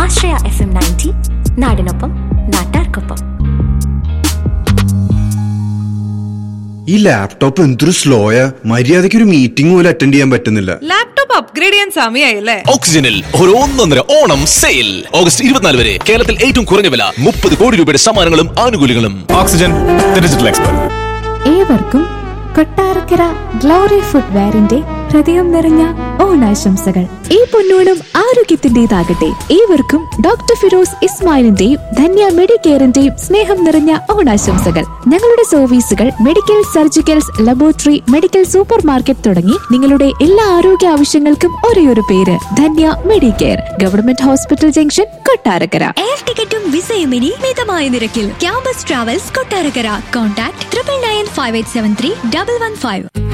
ആശ്രയ F M ninety നാടിനൊപ്പം നാട്ടാർക്കൊപ്പം ഈ ലാപ്ടോപ്പ് എന്തൊരു സ്ലോയാ മര്യാദയ്ക്ക് ഒരു മീറ്റിംഗ് പോലും അറ്റൻഡ് ചെയ്യാൻ പറ്റുന്നില്ല ലാപ്ടോപ്പ് അപ്ഗ്രേഡ് ചെയ്യാൻ സമയമായില്ലേ ഓക്സിജനിൽ ഒരു ഒന്നൊന്നര ഓണം സെയിൽ ഓഗസ്റ്റ് ഇരുപത്തിനാല് വരെ കേരളത്തിൽ ഏറ്റവും കുറഞ്ഞ വില മുപ്പത് കോടി രൂപയുടെ സമ്മാനങ്ങളും ആനുകൂല്യങ്ങളും ഓക്സിജൻ ഡിജിറ്റൽ എക്സ്പെർട്ട് ഏവർക്കും കൊട്ടാരക്കര ഗ്ലോറി ഫുട്വെയറിന്റെ ഹൃദയം നിറഞ്ഞ ഓണാശംസകൾ ഈ പൊന്നോണം ആരോഗ്യത്തിന്റേതാകട്ടെ ഏവർക്കും ഡോക്ടർ ഫിറോസ് ഇസ്മായിലിന്റെയും ധന്യ മെഡിക്കെയറിന്റെയും സ്നേഹം നിറഞ്ഞ ഓണാശംസകൾ ഞങ്ങളുടെ സർവീസുകൾ medical surgicals laboratory medical supermarket തുടങ്ങി നിങ്ങളുടെ എല്ലാ ആരോഗ്യ ആവശ്യങ്ങൾക്കും ഒരേയൊരു പേര് Dhanya Medicare government hospital junction Kottarakkara air ടിക്കറ്റും വിസയും ഇനി മിതമായ നിരക്കിൽ campus travels Kottarakkara contact triple nine five eight seven three double one five